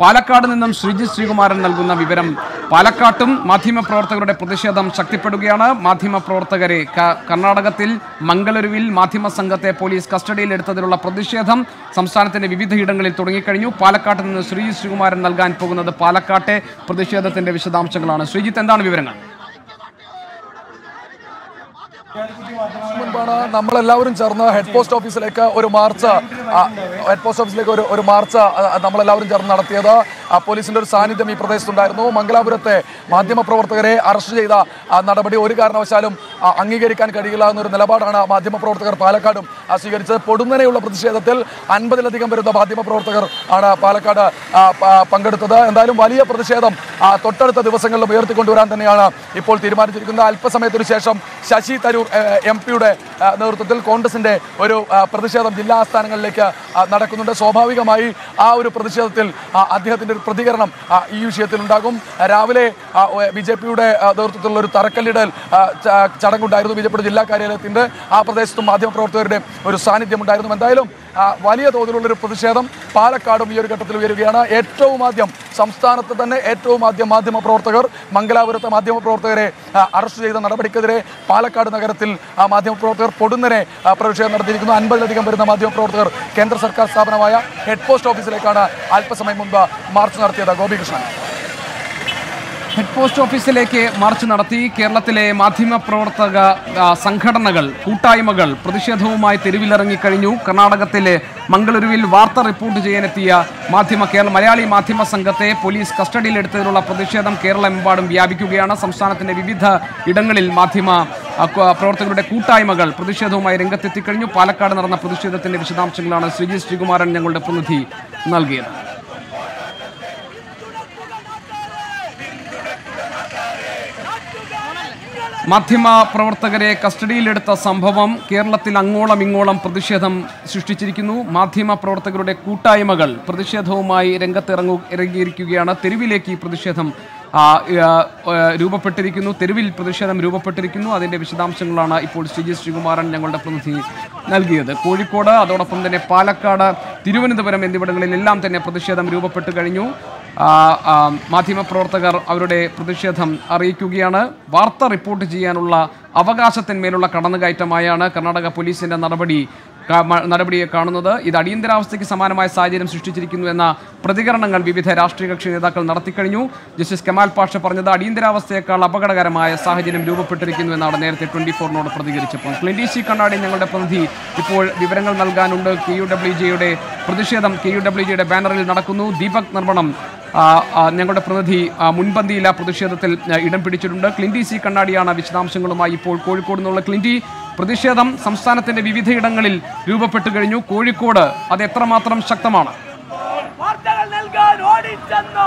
പാലക്കാട് നിന്നും ശ്രീജി ശ്രീകുമാരൻ നൽകുന്ന വിവരം പാലക്കാട്ടും മാധ്യമപ്രവർത്തകരുടെ പ്രതിഷേധം ശക്തിപ്പെടുകയാണ് മാധ്യമപ്രവർത്തകരെ ക- കർണാടകത്തിൽ മംഗളൂരുവിൽ മാധ്യമ സംഘത്തെ പോലീസ് കസ്റ്റഡിയിൽ എടുത്തതിലുള്ള പ്രതിഷേധം സംസ്ഥാനത്തിന്റെ വിവിധയിടങ്ങളിൽ തുടങ്ങിക്കഴിഞ്ഞു പാലക്കാട്ട് നിന്ന് ശ്രീജി ശ്രീകുമാരൻ നൽകാൻ പോകുന്നത് പാലക്കാട്ടെ പ്രതിഷേധത്തിന്റെ വിശദാംശങ്ങളാണ് ശ്രീജിത്ത് എന്താണ് വിവരങ്ങൾ മുൻപാണ് നമ്മളെല്ലാവരും ചേർന്ന് ഹെഡ് പോസ്റ്റ് ഓഫീസിലേക്ക് ഒരു മാർച്ച് ആ, ഹെഡ് പോസ്റ്റ് ഓഫീസിലേക്ക് ഒരു ഒരു മാർച്ച് ആ, നമ്മളെല്ലാവരും ചേർന്ന് നടത്തിയത് ആ, പോലീസിന്റെ ഒരു സാന്നിധ്യം ഈ പ്രദേശത്തുണ്ടായിരുന്നു മംഗലാപുരത്തെ മാധ്യമപ്രവർത്തകരെ അറസ്റ്റ് ചെയ്ത ആ, നടപടി ഒരു കാരണവശാലും ആ, അംഗീകരിക്കാൻ കഴിയില്ല എന്നൊരു നിലപാടാണ് മാധ്യമപ്രവർത്തകർ പാലക്കാടും ആ, സ്വീകരിച്ചത് പൊടുന്നനെയുള്ള പ്രതിഷേധത്തിൽ അൻപതിലധികം വരുന്ന മാധ്യമപ്രവർത്തകർ ആണ് പാലക്കാട് ആ, പ- പങ്കെടുത്തത് എന്തായാലും വലിയ പ്രതിഷേധം ആ, തൊട്ടടുത്ത ദിവസങ്ങളിൽ ഉയർത്തിക്കൊണ്ടുവരാൻ തന്നെയാണ് ഇപ്പോൾ തീരുമാനിച്ചിരിക്കുന്നത് അല്പസമയത്തിനു ശേഷം ശശി തരൂർ എം പിയുടെ നേതൃത്വത്തിൽ കോൺഗ്രസിന്റെ ഒരു ആ, പ്രതിഷേധം ജില്ലാ ആസ്ഥാനങ്ങളിലേക്ക് ആ, നടക്കുന്നുണ്ട് സ്വാഭാവികമായി ആ ഒരു പ്രതിഷേധത്തിൽ ആ, അദ്ദേഹത്തിന്റെ ഒരു പ്രതികരണം ആ, ഈ വിഷയത്തിൽ ഉണ്ടാകും രാവിലെ ബി ജെ പിയുടെ നേതൃത്വത്തിലുള്ള ഒരു തറക്കല്ലിടൽ ആ, ച- ചടങ്ങുണ്ടായിരുന്നു ബി ജെ പിയുടെ ജില്ലാ കാര്യാലയത്തിന്റെ ആ പ്രദേശത്തും മാധ്യമപ്രവർത്തകരുടെ ഒരു സാന്നിധ്യം ഉണ്ടായിരുന്നു എന്തായാലും ആ, വലിയ തോതിലുള്ള ഒരു പ്രതിഷേധം പാലക്കാടും ഈ ഒരു ഘട്ടത്തിൽ ഉയരുകയാണ് ഏറ്റവും ആദ്യം സംസ്ഥാനത്ത് തന്നെ ഏറ്റവും ആദ്യം മാധ്യമ പ്രവർത്തകർ മംഗലാപുരത്തെ മാധ്യമ പ്രവർത്തകരെ ആ, അറസ്റ്റ് ചെയ്ത നടപടിക്കെതിരെ പാലക്കാട് നഗരത്തിൽ ആ മാധ്യമ പ്രവർത്തകർ പൊടുന്നനെ ആ, പ്രതിഷേധം നടത്തിയിരിക്കുന്നു അൻപതിലധികം വരുന്ന മാധ്യമ പ്രവർത്തകർ കേന്ദ്ര സർക്കാർ സ്ഥാപനമായ ഹെഡ് പോസ്റ്റ് ഓഫീസിലേക്കാണ് അല്പസമയം മുൻപ് മാർച്ച് നടത്തിയത് ഗോപികൃഷ്ണൻ ഹെഡ് പോസ്റ്റ് ഓഫീസിലേക്ക് മാർച്ച് നടത്തി കേരളത്തിലെ മാധ്യമപ്രവർത്തക ആ, സംഘടനകൾ കൂട്ടായ്മകൾ പ്രതിഷേധവുമായി തെരുവിലിറങ്ങിക്കഴിഞ്ഞു കർണാടകത്തിലെ മംഗളൂരുവിൽ വാർത്ത റിപ്പോർട്ട് ചെയ്യാനെത്തിയ മാധ്യമ കേരള മലയാളി മാധ്യമ സംഘത്തെ പോലീസ് കസ്റ്റഡിയിലെടുത്തതിലുള്ള പ്രതിഷേധം കേരളമെമ്പാടും വ്യാപിക്കുകയാണ് സംസ്ഥാനത്തിന്റെ വിവിധ ഇടങ്ങളിൽ മാധ്യമ ആ, ക- പ്രവർത്തകരുടെ കൂട്ടായ്മകൾ പ്രതിഷേധവുമായി രംഗത്തെത്തിക്കഴിഞ്ഞു പാലക്കാട് നടന്ന പ്രതിഷേധത്തിന്റെ വിശദാംശങ്ങളാണ് ശ്രീജി ശ്രീകുമാരൻ ഞങ്ങളുടെ പ്രതിനിധി നൽകിയത് മാധ്യമ പ്രവർത്തകരെ കസ്റ്റഡിയിലെടുത്ത സംഭവം കേരളത്തിൽ അങ്ങോളം ഇങ്ങോളം പ്രതിഷേധം സൃഷ്ടിച്ചിരിക്കുന്നു മാധ്യമ പ്രവർത്തകരുടെ കൂട്ടായ്മകൾ പ്രതിഷേധവുമായി രംഗത്തിറങ്ങു ഇറങ്ങിയിരിക്കുകയാണ് തെരുവിലേക്ക് ഈ പ്രതിഷേധം ആ, ആ, ആ, രൂപപ്പെട്ടിരിക്കുന്നു തെരുവിൽ പ്രതിഷേധം രൂപപ്പെട്ടിരിക്കുന്നു അതിന്റെ വിശദാംശങ്ങളാണ് ഇപ്പോൾ ശ്രീജി ശ്രീകുമാരൻ ഞങ്ങളുടെ പ്രതിനിധി നൽകിയത് കോഴിക്കോട് അതോടൊപ്പം തന്നെ പാലക്കാട് തിരുവനന്തപുരം എന്നിവിടങ്ങളിലെല്ലാം തന്നെ പ്രതിഷേധം രൂപപ്പെട്ടു കഴിഞ്ഞു ആ, ആ, മാധ്യമപ്രവർത്തകർ അവരുടെ പ്രതിഷേധം അറിയിക്കുകയാണ് വാർത്ത റിപ്പോർട്ട് ചെയ്യാനുള്ള അവകാശത്തിന്മേലുള്ള കടന്നുകയറ്റമായാണ് കർണാടക പോലീസിന്റെ നടപടി കാ- മ- നടപടിയെ കാണുന്നത് ഇത് അടിയന്തരാവസ്ഥയ്ക്ക് സമാനമായ സാഹചര്യം സൃഷ്ടിച്ചിരിക്കുന്നു എന്ന പ്രതികരണങ്ങൾ വിവിധ രാഷ്ട്രീയ കക്ഷി നേതാക്കൾ നടത്തിക്കഴിഞ്ഞു ജസ്റ്റിസ് കമാൽ പാഷ പറഞ്ഞത് അടിയന്തരാവസ്ഥയേക്കാൾ അപകടകരമായ സാഹചര്യം രൂപപ്പെട്ടിരിക്കുന്നു എന്നാണ് നേരത്തെ ട്വന്റി ഫോറിനോട് പ്രതികരിച്ചപ്പോൾ ക്ലിൻഡി സി കണ്ണാടി ഞങ്ങളുടെ പ്രതിനിധി ഇപ്പോൾ വിവരങ്ങൾ നൽകാനുണ്ട് കെ യു ഡബ്ല്യു ജിയുടെ പ്രതിഷേധം കെ യു ഡബ്ല്യു ജിയുടെ ബാനറിൽ നടക്കുന്നു ദീപക് നിർമ്മണം ആ, ആ, ഞങ്ങളുടെ പ്രതിനിധി ആ, മുൻപന്തിയിൽ ആ പ്രതിഷേധത്തിൽ ആ, ഇടം പിടിച്ചിട്ടുണ്ട് ക്ലിൻഡി സി കണ്ണാടിയാണ് വിശദാംശങ്ങളുമായി ഇപ്പോൾ കോഴിക്കോട് നിന്നുള്ള ക്ലിൻഡി പ്രതിഷേധം സംസ്ഥാനത്തിന്റെ വിവിധയിടങ്ങളിൽ രൂപപ്പെട്ടു കഴിഞ്ഞു കോഴിക്കോട് അത് എത്രമാത്രം ശക്തമാണ് വാർത്തകൾ നൽകാൻ ഓടിച്ചെന്നോ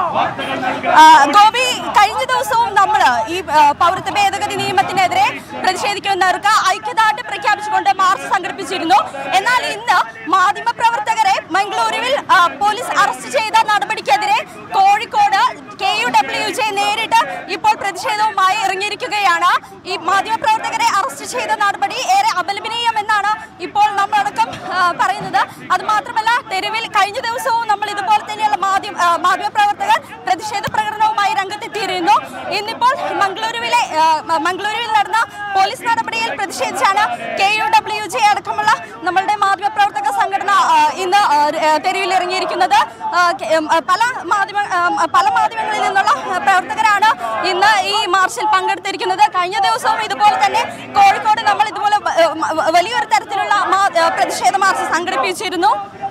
ആ, ഗോപി കഴിഞ്ഞ ദിവസവും നമ്മൾ ഈ ആ, പൗരത്വ ഭേദഗതി നിയമത്തിനെതിരെ പ്രതിഷേധിക്കുന്നവർക്ക് ഐക്യദാർഢ്യം പ്രഖ്യാപിച്ചുകൊണ്ട് മാർച്ച് സംഘടിപ്പിച്ചിരുന്നു എന്നാൽ ഇന്ന് മാധ്യമപ്രവർത്തകരെ മംഗളൂരുവിൽ ആ, പോലീസ് അറസ്റ്റ് ചെയ്ത നടപടിക്കെതിരെ Kozhikode K U W J നേരിട്ട് ഇപ്പോൾ പ്രതിഷേധവുമായി ഇറങ്ങിയിരിക്കുകയാണ് ഈ മാധ്യമപ്രവർത്തകരെ അറസ്റ്റ് ചെയ്ത നടപടി ഏറെ അപലപനീയമെന്നാണ് ഇപ്പോൾ നമ്മളടക്കം ആ, പറയുന്നത് അത് മാത്രമല്ല തെരുവിൽ കഴിഞ്ഞ ദിവസവും നമ്മൾ ഇതുപോലെ തന്നെയുള്ള മാധ്യമ ആ, മാധ്യമപ്രവർത്തകർ പ്രതിഷേധ പ്രകടനവുമായി രംഗത്തെത്തിയിരുന്നു ഇന്നിപ്പോൾ മംഗളൂരുവിലെ ആ, മ- മംഗളൂരുവിൽ നടന്ന പോലീസ് നടപടിയിൽ പ്രതിഷേധിച്ചാണ് കെ യു ഡബ്ല്യു ജെ അടക്കമുള്ള നമ്മളുടെ മാധ്യമപ്രവർത്തക സംഘടന ആ, ഇന്ന് ആ, ര- തെരുവിൽ ഇറങ്ങിയിരിക്കുന്നത് ആ, കെ- ഉം, ആ, പല മാധ്യമ ആ, പല മാധ്യമങ്ങളിൽ നിന്നുള്ള ആ, പ്രവർത്തകരാണ് ഇന്ന് ഈ മാർച്ചിൽ പങ്കെടുത്തിരിക്കുന്നത് കഴിഞ്ഞ ദിവസവും ഇതുപോലെ തന്നെ കോഴിക്കോട് നമ്മൾ ഇതുപോലെ വ- വ- വലിയൊരു തരത്തിലുള്ള മാ- ആ, പ്രതിഷേധ മാർച്ച് സംഘടിപ്പിച്ചിരുന്നു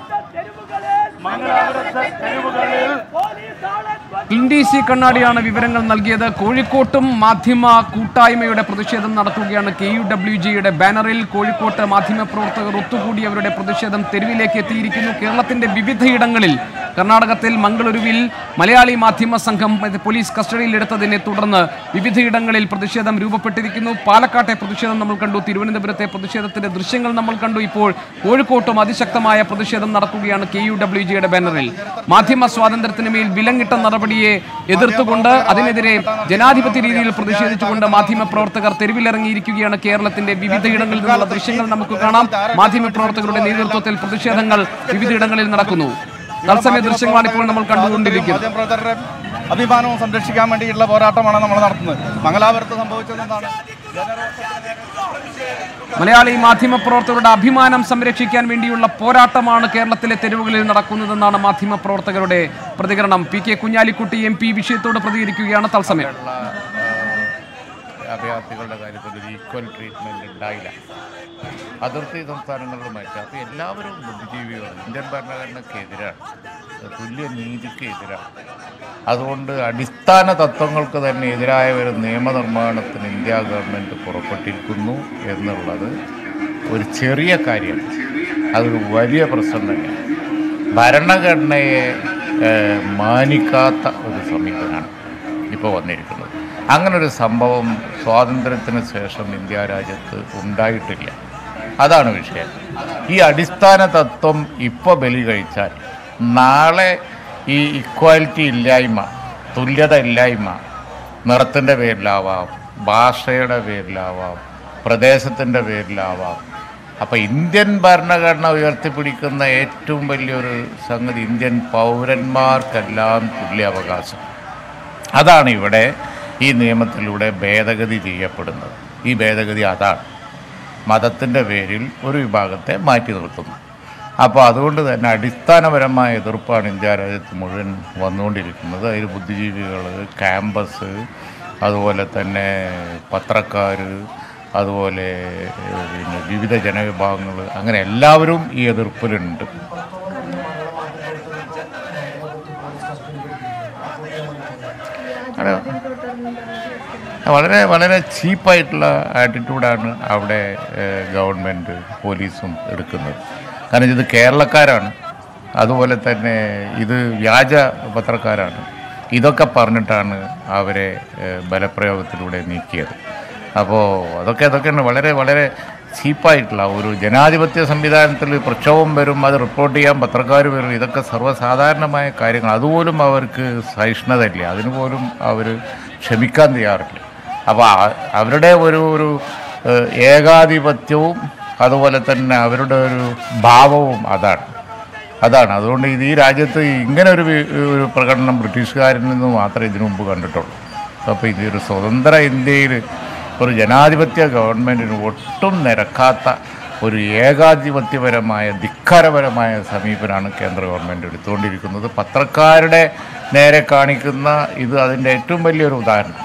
ക്ലിൻഡി സി കണ്ണാടിയാണ് വിവരങ്ങൾ നൽകിയത് കോഴിക്കോട്ടും മാധ്യമ കൂട്ടായ്മയുടെ പ്രതിഷേധം നടത്തുകയാണ് കെ യു ഡബ്ല്യു ജിയുടെ ബാനറിൽ കോഴിക്കോട്ട് മാധ്യമപ്രവർത്തകർ ഒത്തുകൂടി അവരുടെ പ്രതിഷേധം തെരുവിലേക്ക് എത്തിയിരിക്കുന്നു കേരളത്തിന്റെ വിവിധയിടങ്ങളിൽ കർണാടകത്തിൽ മംഗളൂരുവിൽ മലയാളി മാധ്യമ സംഘം ഇത് പോലീസ് കസ്റ്റഡിയിലെടുത്തതിനെ തുടർന്ന് വിവിധയിടങ്ങളിൽ പ്രതിഷേധം രൂപപ്പെട്ടിരിക്കുന്നു പാലക്കാട്ടെ പ്രതിഷേധം നമ്മൾ കണ്ടു തിരുവനന്തപുരത്തെ പ്രതിഷേധത്തിന്റെ ദൃശ്യങ്ങൾ നമ്മൾ കണ്ടു ഇപ്പോൾ കോഴിക്കോട്ടും അതിശക്തമായ പ്രതിഷേധം നടക്കുകയാണ് കെ യു ഡബ്ല്യു ജിയുടെ ബാനറിൽ മാധ്യമ സ്വാതന്ത്ര്യത്തിന് മേൽ വിലങ്ങിട്ട നടപടിയെ എതിർത്തുകൊണ്ട് അതിനെതിരെ ജനാധിപത്യ രീതിയിൽ പ്രതിഷേധിച്ചുകൊണ്ട് മാധ്യമ പ്രവർത്തകർ തെരുവിലിറങ്ങിയിരിക്കുകയാണ് കേരളത്തിന്റെ വിവിധയിടങ്ങളിൽ നിന്നുള്ള ദൃശ്യങ്ങൾ നമുക്ക് കാണാം മാധ്യമ പ്രവർത്തകരുടെ നേതൃത്വത്തിൽ പ്രതിഷേധങ്ങൾ വിവിധയിടങ്ങളിൽ നടക്കുന്നു തത്സമയ ദൃശ്യങ്ങളാണ് ഇപ്പോൾ നമ്മൾ കണ്ടുകൊണ്ടിരിക്കുന്നത് മാധ്യമപ്രവർത്തകരുടെ അഭിമാനവും സംരക്ഷിക്കാൻ വേണ്ടിയിട്ടുള്ള പോരാട്ടമാണ് നമ്മൾ നടത്തുന്നത് മംഗലാപുരത്ത് സംഭവിച്ചത് എന്താണ് മലയാളി മാധ്യമപ്രവർത്തകരുടെ അഭിമാനം സംരക്ഷിക്കാൻ വേണ്ടിയുള്ള പോരാട്ടമാണ് കേരളത്തിലെ തെരുവുകളിൽ നടക്കുന്നതെന്നാണ് മാധ്യമപ്രവർത്തകരുടെ പ്രതികരണം P K Kunhalikutty M P വിഷയത്തോട് പ്രതികരിക്കുകയാണ് തത്സമയം അഭയാർത്ഥികളുടെ കാര്യത്തിൽ ഒരു ഈക്വൽ ട്രീറ്റ്മെൻറ്റ് ഉണ്ടായില്ല അതിർത്തി സംസ്ഥാനങ്ങളുമായിട്ട് അപ്പോൾ എല്ലാവരും ബുദ്ധിജീവികളാണ് ഇന്ത്യൻ ഭരണഘടനയ്ക്കെതിരാണ് തുല്യ നീതിക്ക് എതിരാണ് അതുകൊണ്ട് അടിസ്ഥാന തത്വങ്ങൾക്ക് തന്നെ എതിരായ ഒരു നിയമനിർമ്മാണത്തിന് ഇന്ത്യ ഗവൺമെൻറ് പുറപ്പെട്ടിരിക്കുന്നു എന്നുള്ളത് ഒരു ചെറിയ കാര്യമാണ് അതൊരു വലിയ പ്രശ്നം തന്നെയാണ് ഭരണഘടനയെ ഏഹ്, മാനിക്കാത്ത ഒരു സമീപനമാണ് ഇപ്പോൾ വന്നിരിക്കുന്നത് അങ്ങനൊരു സംഭവം സ്വാതന്ത്ര്യത്തിന് ശേഷം ഇന്ത്യ രാജ്യത്ത് ഉണ്ടായിട്ടില്ല അതാണ് വിഷയം ഈ അടിസ്ഥാന തത്വം ഇപ്പോൾ ബലി കഴിച്ചാൽ നാളെ ഈ ഇക്വാലിറ്റി ഇല്ലായ്മ തുല്യത ഇല്ലായ്മ നിറത്തിൻ്റെ പേരിലാവാം ഭാഷയുടെ പേരിലാവാം പ്രദേശത്തിൻ്റെ പേരിലാവാം അപ്പോൾ ഇന്ത്യൻ ഭരണഘടന ഉയർത്തിപ്പിടിക്കുന്ന ഏറ്റവും വലിയൊരു സംഗതി ഇന്ത്യൻ പൗരന്മാർക്കെല്ലാം തുല്യ അവകാശം അതാണ് ഇവിടെ ഈ നിയമത്തിലൂടെ ഭേദഗതി ചെയ്യപ്പെടുന്നത് ഈ ഭേദഗതി അതാണ് മതത്തിൻ്റെ പേരിൽ ഒരു വിഭാഗത്തെ മാറ്റി നിർത്തുന്നു അപ്പോൾ അതുകൊണ്ട് തന്നെ അടിസ്ഥാനപരമായ എതിർപ്പാണ് ഇന്ത്യ രാജ്യത്ത് മുഴുവൻ വന്നുകൊണ്ടിരിക്കുന്നത് അതിൽ ബുദ്ധിജീവികൾ ക്യാമ്പസ് അതുപോലെ തന്നെ പത്രക്കാർ അതുപോലെ ഏഹ്, പിന്നെ വിവിധ ജനവിഭാഗങ്ങൾ അങ്ങനെ എല്ലാവരും ഈ എതിർപ്പിലുണ്ട് അതെ. വളരെ വളരെ ചീപ്പായിട്ടുള്ള ആറ്റിറ്റ്യൂഡാണ് അവിടെ ഏഹ്, ഗവൺമെൻറ് പോലീസും എടുക്കുന്നത് കാരണം ഇത് കേരളക്കാരാണ് അതുപോലെ തന്നെ ഇത് വ്യാജ പത്രക്കാരാണ് ഇതൊക്കെ പറഞ്ഞിട്ടാണ് അവരെ ഏഹ്, ബലപ്രയോഗത്തിലൂടെ നീക്കിയത് അപ്പോൾ അതൊക്കെ അതൊക്കെയാണ് വളരെ വളരെ ചീപ്പായിട്ടുള്ള ഒരു ജനാധിപത്യ സംവിധാനത്തിൽ പ്രക്ഷോഭം വരും അത് റിപ്പോർട്ട് ചെയ്യാൻ പത്രക്കാർ വരും ഇതൊക്കെ സർവ്വസാധാരണമായ കാര്യങ്ങൾ അതുപോലും അവർക്ക് സഹിഷ്ണുതയില്ല അതിന് പോലും അവർ ക്ഷമിക്കാൻ തയ്യാറില്ല അപ്പോൾ ആ- അവരുടെ ഒരു ഒരു ഏഹ്, ഏകാധിപത്യവും അതുപോലെ തന്നെ അവരുടെ ഒരു ഭാവവും അതാണ് അതാണ് അതുകൊണ്ട് ഇത് ഈ രാജ്യത്ത് ഇങ്ങനെ ഒരു വി- ഒരു പ്രകടനം ബ്രിട്ടീഷുകാരിൽ നിന്ന് മാത്രമേ ഇതിനു മുമ്പ് കണ്ടിട്ടുള്ളൂ അപ്പോൾ ഇതൊരു സ്വതന്ത്ര ഇന്ത്യയിൽ ഒരു ജനാധിപത്യ ഗവൺമെൻറ്റിന് ഒട്ടും നിരക്കാത്ത ഒരു ഏകാധിപത്യപരമായ ധിക്കാരപരമായ സമീപനമാണ് കേന്ദ്ര ഗവൺമെൻറ് എടുത്തുകൊണ്ടിരിക്കുന്നത് പത്രക്കാരുടെ നേരെ കാണിക്കുന്ന ഇത് അതിൻ്റെ ഏറ്റവും വലിയൊരു ഉദാഹരണം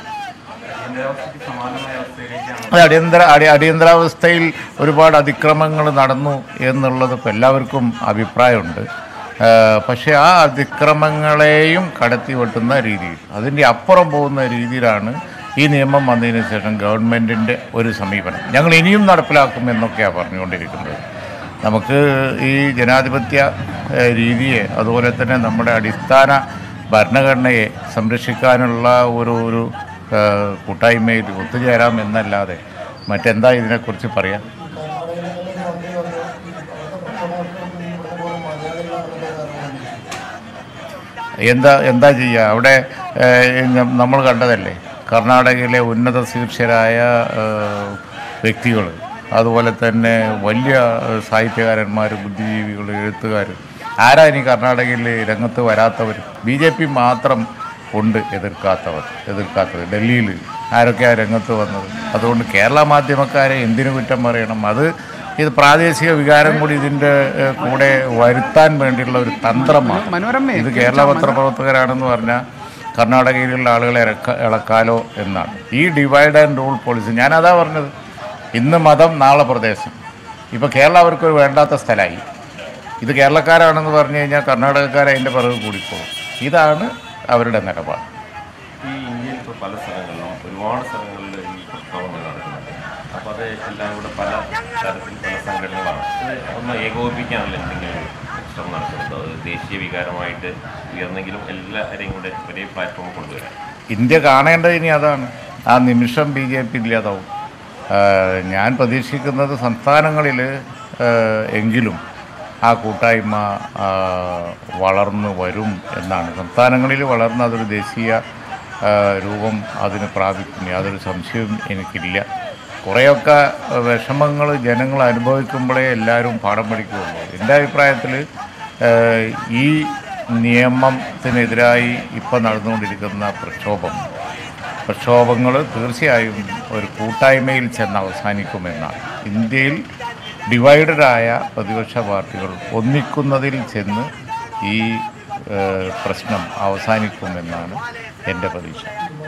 അത് അടിയന്തര അടി- അടിയന്തരാവസ്ഥയിൽ ഒരുപാട് അതിക്രമങ്ങൾ നടന്നു എന്നുള്ളത് ഇപ്പോൾ എല്ലാവർക്കും അഭിപ്രായമുണ്ട് ആ, പക്ഷേ ആ അതിക്രമങ്ങളെയും കടത്തി വെട്ടുന്ന രീതിയിൽ അതിൻ്റെ അപ്പുറം പോകുന്ന രീതിയിലാണ് ഈ നിയമം വന്നതിന് ശേഷം ഗവൺമെൻറ്റിൻ്റെ ഒരു സമീപനം ഞങ്ങൾ ഇനിയും നടപ്പിലാക്കും എന്നൊക്കെയാണ് പറഞ്ഞുകൊണ്ടിരിക്കുന്നത് നമുക്ക് ഈ ജനാധിപത്യ ഏ, രീതിയെ അതുപോലെ തന്നെ നമ്മുടെ അടിസ്ഥാന ഭരണഘടനയെ സംരക്ഷിക്കാനുള്ള ഒരു ഒരു ആ, കൂട്ടായ്മയിൽ ഒത്തുചേരാം എന്നല്ലാതെ മറ്റെന്താ ഇതിനെക്കുറിച്ച് പറയാം എന്താ എന്താ ചെയ്യുക അവിടെ ഏഹ്, ന- നമ്മൾ കണ്ടതല്ലേ കർണാടകയിലെ ഉന്നത ശീർഷരായ വ്യക്തികൾ അതുപോലെ തന്നെ വലിയ ഏഹ്, സാഹിത്യകാരന്മാർ ബുദ്ധിജീവികൾ എഴുത്തുകാർ ആരാ ഇനി കർണാടകയിൽ രംഗത്ത് വരാത്തവർ ബി ജെ പി മാത്രം ഉണ്ട് എതിർക്കാത്തവർ എതിർക്കാത്തവർ ഡൽഹിയിൽ ആരൊക്കെയാണ് രംഗത്ത് വന്നത് അതുകൊണ്ട് കേരള മാധ്യമക്കാരെ എന്തിനു കുറ്റം പറയണം അത് ഇത് പ്രാദേശിക വികാരം കൂടി ഇതിൻ്റെ ഏഹ്, കൂടെ വരുത്താൻ വേണ്ടിയുള്ള ഒരു തന്ത്രമാണ് മനോരമ ഇത് കേരള പത്രപ്രവർത്തകരാണെന്ന് പറഞ്ഞാൽ കർണാടകയിലുള്ള ആളുകളെ ഇറക്ക ഇളക്കാലോ എന്നാണ് ഈ ഡിവൈഡ് ആൻഡ് റൂൾ പോളിസി ഞാനതാ പറഞ്ഞത് ഇന്ന് മതം നാളെ പ്രദേശം ഇപ്പോൾ കേരളം അവർക്കൊരു വേണ്ടാത്ത സ്ഥലമായി ഇത് കേരളക്കാരാണെന്ന് പറഞ്ഞു കഴിഞ്ഞാൽ കർണാടകക്കാർ അതിൻ്റെ പിറകെ കൂടിപ്പോകും ഇതാണ് അവരുടെ നിലപാട് ഈ ഇന്ത്യയിൽ ഇപ്പോൾ പല സ്ഥലങ്ങളിലും ഒരുപാട് സ്ഥലങ്ങളിൽ ഈ പ്രക്ഷോഭങ്ങൾ നടക്കുന്നുണ്ട് അപ്പോൾ അത് എല്ലാം കൂടെ പല തരത്തിൽ പല സംഘടനകളാണ് ഇത് ഒന്ന് ഏകോപിപ്പിക്കാനുള്ള എന്തെങ്കിലും ശ്രമം നടക്കുന്നുണ്ടോ അത് ദേശീയ വികാരമായിട്ട് ഉയർന്നെങ്കിലും എല്ലാവരെയും കൂടെ ഒരേ പ്ലാറ്റ്ഫോം കൊണ്ടുവരാൻ ഇന്ത്യ കാണേണ്ടത് ഇനി അതാണ് ആ നിമിഷം ബി ജെ പി ഇല്ലാതാവും ആ, ഞാൻ പ്രതീക്ഷിക്കുന്നത് സംസ്ഥാനങ്ങളിൽ ആ, എങ്കിലും ആ കൂട്ടായ്മ ആ, വളർന്നു വരും എന്നാണ് സംസ്ഥാനങ്ങളിൽ വളർന്ന് അതൊരു ദേശീയ ആ, രൂപം അതിന് പ്രാപിക്കും യാതൊരു സംശയവും എനിക്കില്ല കുറേയൊക്കെ വിഷമങ്ങൾ ജനങ്ങൾ അനുഭവിക്കുമ്പോഴേ എല്ലാവരും പാഠം പഠിക്കുകയുള്ളൂ എൻ്റെ അഭിപ്രായത്തിൽ ഈ നിയമത്തിനെതിരായി ഇപ്പോൾ നടന്നുകൊണ്ടിരിക്കുന്ന പ്രക്ഷോഭം പ്രക്ഷോഭങ്ങൾ തീർച്ചയായും ഒരു കൂട്ടായ്മയിൽ ചെന്ന് അവസാനിക്കുമെന്നാണ് ഇന്ത്യയിൽ ഡിവൈഡഡായ പ്രതിപക്ഷ പാർട്ടികൾ ഒന്നിക്കുന്നതിൽ ചെന്ന് ഈ ഏഹ്, പ്രശ്നം അവസാനിക്കുമെന്നാണ് എൻ്റെ പ്രതീക്ഷ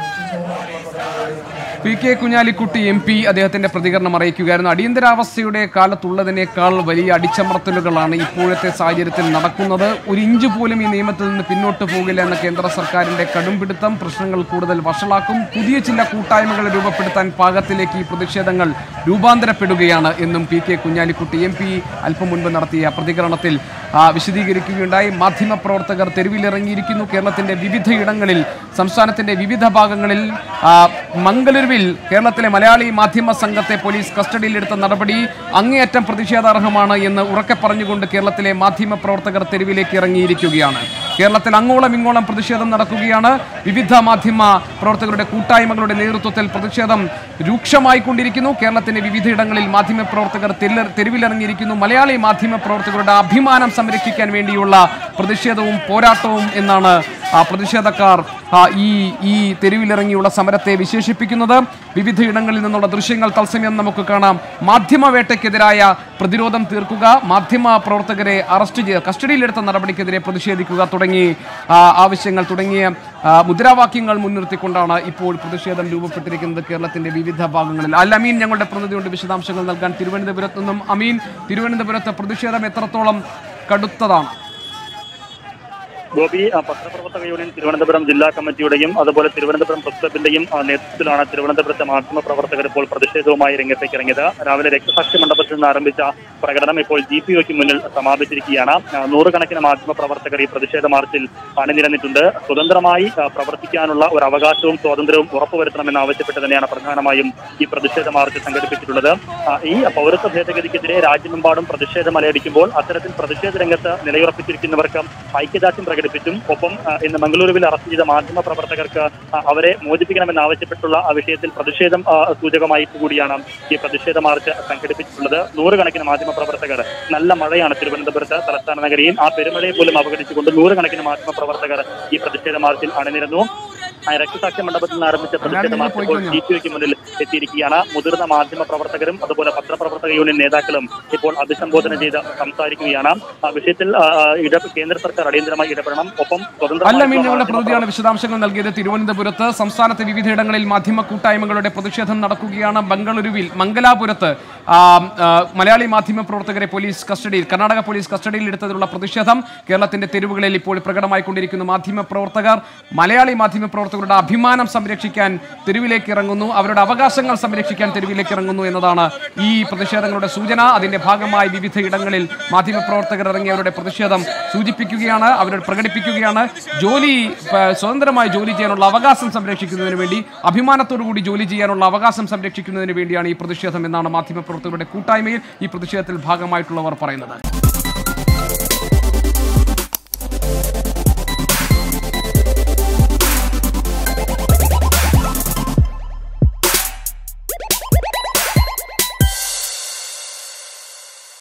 P K Kunhalikutty M P അദ്ദേഹത്തിന്റെ പ്രതികരണം അറിയിക്കുകയായിരുന്നു അടിയന്തരാവസ്ഥയുടെ കാലത്തുള്ളതിനേക്കാൾ വലിയ അടിച്ചമർത്തലുകളാണ് ഇപ്പോഴത്തെ സാഹചര്യത്തിൽ നടക്കുന്നത് ഒരു ഇഞ്ച് പോലും ഈ നിയമത്തിൽ നിന്ന് പിന്നോട്ട് പോകില്ല എന്ന കേന്ദ്ര സർക്കാരിന്റെ കടുംപിടുത്തം പ്രശ്നങ്ങൾ കൂടുതൽ വഷളാക്കും പുതിയ ചില കൂട്ടായ്മകൾ രൂപപ്പെടുത്താൻ പാകത്തിലേക്ക് ഈ പ്രതിഷേധങ്ങൾ രൂപാന്തരപ്പെടുകയാണ് എന്നും P K Kunhalikutty M P അല്പം മുൻപ് നടത്തിയ പ്രതികരണത്തിൽ ആ, വിശദീകരിക്കുകയുണ്ടായി മാധ്യമപ്രവർത്തകർ തെരുവിലിറങ്ങിയിരിക്കുന്നു കേരളത്തിന്റെ വിവിധയിടങ്ങളിൽ സംസ്ഥാനത്തിന്റെ വിവിധ ഭാഗങ്ങളിൽ ആ, മംഗലൂരുവിൽ കേരളത്തിലെ മലയാളി മാധ്യമ സംഘത്തെ പോലീസ് കസ്റ്റഡിയിലെടുത്ത നടപടി അങ്ങേയറ്റം പ്രതിഷേധാർഹമാണ് എന്ന് ഉറക്കെ പറഞ്ഞുകൊണ്ട് കേരളത്തിലെ മാധ്യമ പ്രവർത്തകർ തെരുവിലേക്ക് ഇറങ്ങിയിരിക്കുകയാണ് കേരളത്തിൽ അങ്ങോളം ഇങ്ങോളം പ്രതിഷേധം നടക്കുകയാണ് വിവിധ മാധ്യമ പ്രവർത്തകരുടെ കൂട്ടായ്മകളുടെ നേതൃത്വത്തിൽ പ്രതിഷേധം രൂക്ഷമായിക്കൊണ്ടിരിക്കുന്നു കേരളത്തിന്റെ വിവിധയിടങ്ങളിൽ മാധ്യമ പ്രവർത്തകർ തെല്ല- തെരുവിലിറങ്ങിയിരിക്കുന്നു മലയാളി മാധ്യമ പ്രവർത്തകരുടെ അഭിമാനം സംരക്ഷിക്കാൻ വേണ്ടിയുള്ള പ്രതിഷേധവും പോരാട്ടവും എന്നാണ് ആ പ്രതിഷേധക്കാർ ആ, ഈ ഈ തെരുവിലിറങ്ങിയുള്ള സമരത്തെ വിശേഷിപ്പിക്കുന്നത് വിവിധയിടങ്ങളിൽ നിന്നുള്ള ദൃശ്യങ്ങൾ തത്സമയം നമുക്ക് കാണാം മാധ്യമവേട്ടയ്ക്കെതിരായ പ്രതിരോധം തീർക്കുക മാധ്യമ പ്രവർത്തകരെ അറസ്റ്റ് ചെയ്യുക കസ്റ്റഡിയിലെടുത്ത നടപടിക്കെതിരെ പ്രതിഷേധിക്കുക തുടങ്ങി ആ, ആവശ്യങ്ങൾ തുടങ്ങിയ ആ, മുദ്രാവാക്യങ്ങൾ മുൻനിർത്തിക്കൊണ്ടാണ് ഇപ്പോൾ പ്രതിഷേധം രൂപപ്പെട്ടിരിക്കുന്നത് കേരളത്തിന്റെ വിവിധ ഭാഗങ്ങളിൽ അൽ അമീൻ ഞങ്ങളുടെ പ്രതിനിധിയുണ്ട് വിശദാംശങ്ങൾ നൽകാൻ തിരുവനന്തപുരത്ത് നിന്നും അമീൻ തിരുവനന്തപുരത്ത് പ്രതിഷേധം എത്രത്തോളം കടുത്തതാണ് ഗോപി ആ, പത്രപ്രവർത്തക യൂണിയൻ തിരുവനന്തപുരം ജില്ലാ കമ്മിറ്റിയുടെയും അതുപോലെ തിരുവനന്തപുരം പ്രസ് ക്ലബിന്റെയും ആ, നേതൃത്വത്തിലാണ് തിരുവനന്തപുരത്തെ മാധ്യമ പ്രവർത്തകർ ഇപ്പോൾ പ്രതിഷേധവുമായി രംഗത്തേക്ക് ഇറങ്ങിയത് രാവിലെ രക്തസാക്ഷി മണ്ഡപത്തിൽ നിന്ന് ആരംഭിച്ച പ്രകടനം ഇപ്പോൾ ജി പി ഒക്ക് മുന്നിൽ സമാപിച്ചിരിക്കുകയാണ് ആ, നൂറുകണക്കിന് മാധ്യമ പ്രവർത്തകർ ഈ പ്രതിഷേധ മാർച്ചിൽ അണിനിരന്നിട്ടുണ്ട് സ്വതന്ത്രമായി ആ, പ്രവർത്തിക്കാനുള്ള ഒരു അവകാശവും സ്വാതന്ത്ര്യവും ഉറപ്പുവരുത്തണമെന്ന് ആവശ്യപ്പെട്ട് തന്നെയാണ് പ്രധാനമായും ഈ പ്രതിഷേധ മാർച്ച് സംഘടിപ്പിച്ചിട്ടുള്ളത് ആ, ഈ പൗരത്വ ഭേദഗതിക്കെതിരെ രാജ്യമെമ്പാടും പ്രതിഷേധം അലയടിക്കുമ്പോൾ അത്തരത്തിൽ പ്രതിഷേധ രംഗത്ത് നിലയുറപ്പിച്ചിരിക്കുന്നവർക്ക് ഐക്യദാർഢ്യം പ്രകടിപ്പിച്ചും ഒപ്പം ആ, ഇന്ന് മംഗളൂരുവിൽ അറസ്റ്റ് ചെയ്ത മാധ്യമ പ്രവർത്തകർക്ക് ആ, അവരെ മോചിപ്പിക്കണമെന്ന് ആവശ്യപ്പെട്ടുള്ള ആ വിഷയത്തിൽ പ്രതിഷേധം ആ, സൂചകമായി കൂടിയാണ് ഈ പ്രതിഷേധ മാർച്ച് സംഘടിപ്പിച്ചിട്ടുള്ളത് നൂറുകണക്കിന് മാധ്യമ പ്രവർത്തകർ നല്ല മഴയാണ് തിരുവനന്തപുരത്ത് തലസ്ഥാന നഗരിയിൽ ആ പെരുമഴയെ പോലും അവഗണിച്ചുകൊണ്ട് നൂറുകണക്കിന് മാധ്യമ പ്രവർത്തകർ ഈ പ്രതിഷേധ മാർച്ചിൽ അണിനിരന്നു ആ, രക്തസാക്ഷി മണ്ഡപത്തിൽ നിന്ന് ആരംഭിച്ച പ്രതിഷേധ മാർച്ച് ഇപ്പോൾ ഡി പി ഒക്ക് മുന്നിൽ എത്തിയിരിക്കുകയാണ് മുതിർന്ന മാധ്യമ പ്രവർത്തകരും അതുപോലെ പത്രപ്രവർത്തക യൂണിയൻ നേതാക്കളും ഇപ്പോൾ അഭിസംബോധന ചെയ്ത് സംസാരിക്കുകയാണ് ആ വിഷയത്തിൽ ആ, ആ, ഇട കേന്ദ്ര സർക്കാർ അടിയന്തരമായി ഇടപെടണം ഒപ്പം അല്ല മീൻ ഞങ്ങളുടെ സ്വതന്ത്ര പ്രതിയാണ് വിശദാംശങ്ങൾ നൽകിയത് തിരുവനന്തപുരത്ത് സംസ്ഥാനത്തെ വിവിധയിടങ്ങളിൽ മാധ്യമ കൂട്ടായ്മകളുടെ പ്രതിഷേധം നടക്കുകയാണ് ബംഗളൂരുവിൽ മംഗലാപുരത്ത് ആ, ആ, മലയാളി മാധ്യമ പ്രവർത്തകരെ പോലീസ് കസ്റ്റഡിയിൽ കർണാടക പോലീസ് കസ്റ്റഡിയിൽ എടുത്തതിലുള്ള പ്രതിഷേധം കേരളത്തിന്റെ തെരുവുകളിൽ ഇപ്പോൾ പ്രകടമായിക്കൊണ്ടിരിക്കുന്നു മാധ്യമ പ്രവർത്തകർ മലയാളി മാധ്യമ പ്രവർത്തകരുടെ അഭിമാനം സംരക്ഷിക്കാൻ തെരുവിലേക്ക് ഇറങ്ങുന്നു അവരുടെ അവകാശങ്ങൾ സംരക്ഷിക്കാൻ തെരുവിലേക്ക് ഇറങ്ങുന്നു എന്നതാണ് ഈ പ്രതിഷേധങ്ങളുടെ സൂചന അതിന്റെ ഭാഗമായി വിവിധ ഇടങ്ങളിൽ മാധ്യമ പ്രവർത്തകർ ഇറങ്ങിയവരുടെ പ്രതിഷേധം സൂചിപ്പിക്കുകയാണ് അവരുടെ പ്രകടിപ്പിക്കുകയാണ് ജോലി പ- സ്വതന്ത്രമായി ജോലി ചെയ്യാനുള്ള അവകാശം സംരക്ഷിക്കുന്നതിന് വേണ്ടി അഭിമാനത്തോടു കൂടി ജോലി ചെയ്യാനുള്ള അവകാശം സംരക്ഷിക്കുന്നതിന് വേണ്ടിയാണ് ഈ പ്രതിഷേധം എന്നാണ് മാധ്യമ പ്രവർത്തകരുടെ കൂട്ടായ്മയിൽ ഈ പ്രതിഷേധത്തിൽ ഭാഗമായിട്ടുള്ളവർ പറയുന്നത്